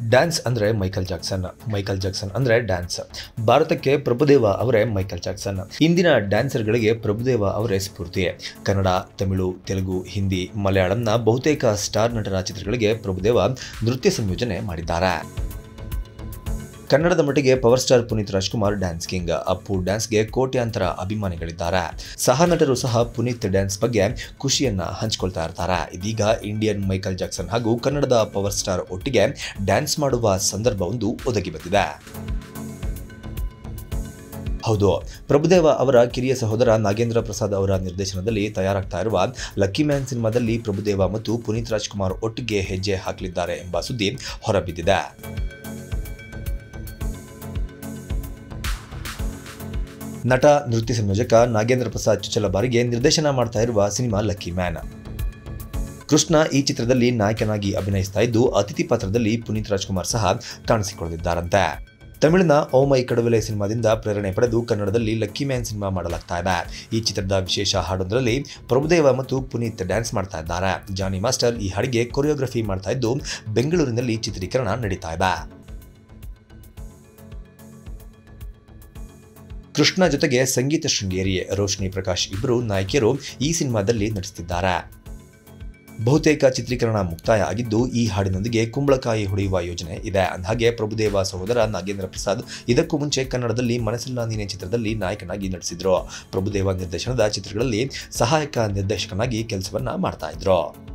dance ಅಂದರೆ Michael Jackson Michael Jackson ಅಂದರೆ dance ಭಾರತಕ್ಕೆ ಪ್ರಭುದೇವ ಅವರೇ ಮೈಕಲ್ ಜಾಕ್ಸನ್ ಇಂದಿನ ಡ್ಯಾನ್ಸರ್ಗಳಿಗೆ ಪ್ರಭುದೇವ ಅವರೇ ಸ್ಫೂರ್ತಿ ಕನ್ನಡ ತಮಿಳು ತೆಲುಗು ಹಿಂದಿ ಮಲಯಾಳಂನ ಬಹುತೇಕ ಸ್ಟಾರ್ ನಟರ ಚಿತ್ರಗಳಿಗೆ ಪ್ರಭುದೇವ ನೃತ್ಯ ಸಂಯೋಜನೆ ಮಾಡಿದ್ದಾರೆ ಕನ್ನಡದ ಮಟ್ಟಿಗೆ power star Puneeth Rajkumar dance king Appu ಡ್ಯಾನ್ಸ್ಗೆ ಕೋಟ್ಯಾಂತರ ಅಭಿಮಾನಿಗಳಿದ್ದಾರೆ ಸಹ ನಟರು ಸಹ ಪುನೀತ್ ಡ್ಯಾನ್ಸ್ ಬಗ್ಗೆ ಖುಷಿಯನ್ನ ಹಂಚಿಕೊಳ್ತಾ ಇರ್ತಾರೆ ಇದೀಗ ಇಂಡಿಯನ್ ಮೈಕಲ್ ಜಾಕ್ಸನ್ ಹಾಗೂ ಕನ್ನಡದ ಪವರ್ ಸ್ಟಾರ್ ಒಟ್ಟಿಗೆ ಡ್ಯಾನ್ಸ್ ಮಾಡುವ ಸಂದರ್ಭವೊಂದು ಒದಗಿ ಬಂದಿದೆ ಹೌದು ಪ್ರಭುದೇವ ಅವರ ಕಿರಿಯ ಸಹೋದರ ನಾಗೇಂದ್ರ ಪ್ರಸಾದ್ ಅವರ ನಿರ್ದೇಶನದಲ್ಲಿ ತಯಾರಾಗ್ತಾ ಇರುವ ಲಕ್ಕಿ ಮ್ಯಾನ್ ಸಿನಿಮಾದಲ್ಲಿ ಪ್ರಭುದೇವ ಮತ್ತು ಪುನೀತ್ ರಾಜ್ಕುಮಾರ್ ಒಟ್ಟಿಗೆ ಹೆಜ್ಜೆ ಹಾಕಲಿದ್ದಾರೆ ಎಂಬ ಸುದ್ದಿ ಹೊರಬಿದ್ದಿದೆ ನಟ ನೃತ್ಯ ಸಂಯೋಜಕ ನಾಗೇಂದ್ರ ಪ್ರಸಾದ್ ಚುಚ್ಚಲ ಬಾರಿಗೆ ನಿರ್ದೇಶನ ಮಾಡ್ತಾ ಇರುವ ಸಿನಿಮಾ ಲಕ್ಕಿ ಮ್ಯಾನ್ ಕೃಷ್ಣ ಈ ಚಿತ್ರದಲ್ಲಿ ನಾಯಕನಾಗಿ ಅಭಿನಯಿಸ್ತಾ ಇದ್ದು ಅತಿಥಿ ಪಾತ್ರದಲ್ಲಿ ಪುನೀತ್ ರಾಜ್ಕುಮಾರ್ ಸಹ ಕಾಣಿಸಿಕೊಳ್ಳಲಿದ್ದಾರಂತೆ ತಮಿಳಿನ ಓ ಮೈ ಕಡವಲೆ ಸಿನಿಮಾದಿಂದ ಪ್ರೇರಣೆ ಪಡೆದು ಕನ್ನಡದಲ್ಲಿ ಲಕ್ಕಿ ಮ್ಯಾನ್ ಸಿನಿಮಾ ಮಾಡಲಾಗ್ತಾ ಇದೆ ಈ ಚಿತ್ರದ ವಿಶೇಷ ಹಾಡೊಂದರಲ್ಲಿ ಪ್ರಭುದೇವ ಮತ್ತು ಪುನೀತ್ ಡ್ಯಾನ್ಸ್ ಮಾಡ್ತಾ ಇದ್ದಾರೆ ಜಾನಿ ಮಾಸ್ಟರ್ ಈ ಹಾಡಿಗೆ ಕೊರಿಯೋಗ್ರಫಿ ಮಾಡ್ತಾ ಇದ್ದು ಬೆಂಗಳೂರಿನಲ್ಲಿ ಚಿತ್ರೀಕರಣ ನಡೀತಾ ಇದೆ ಕೃಷ್ಣ ಜೊತೆಗೆ ಸಂಗೀತ ಶೃಂಗೇರಿ ರೋಶ್ನಿ ಪ್ರಕಾಶ್ ಇಬ್ಬರು ನಾಯಕಿಯರು ಈ ಸಿನಿಮಾದಲ್ಲಿ ನಟಿಸುತ್ತಿದ್ದಾರೆ ಬಹುತೇಕ ಚಿತ್ರೀಕರಣ ಮುಕ್ತಾಯ ಆಗಿದ್ದು ಈ ಹಾಡಿನೊಂದಿಗೆ ಕುಂಬಳಕಾಯಿ ಹೊಡೆಯುವ ಯೋಜನೆ ಇದೆ ಅಂದಹಾಗೆ ಪ್ರಭುದೇವ ಸಹೋದರ ನಾಗೇಂದ್ರ ಪ್ರಸಾದ್ ಇದಕ್ಕೂ ಮುಂಚೆ ಕನ್ನಡದಲ್ಲಿ ಮನಸ್ಸಿಲ್ಲ ನೀನೆ ಚಿತ್ರದಲ್ಲಿ ನಾಯಕನಾಗಿ ನಟಿಸಿದ್ರು ಪ್ರಭುದೇವ ನಿರ್ದೇಶನದ ಚಿತ್ರಗಳಲ್ಲಿ ಸಹಾಯಕ ನಿರ್ದೇಶಕನಾಗಿ ಕೆಲಸವನ್ನ ಮಾಡ್ತಾ ಇದ್ರು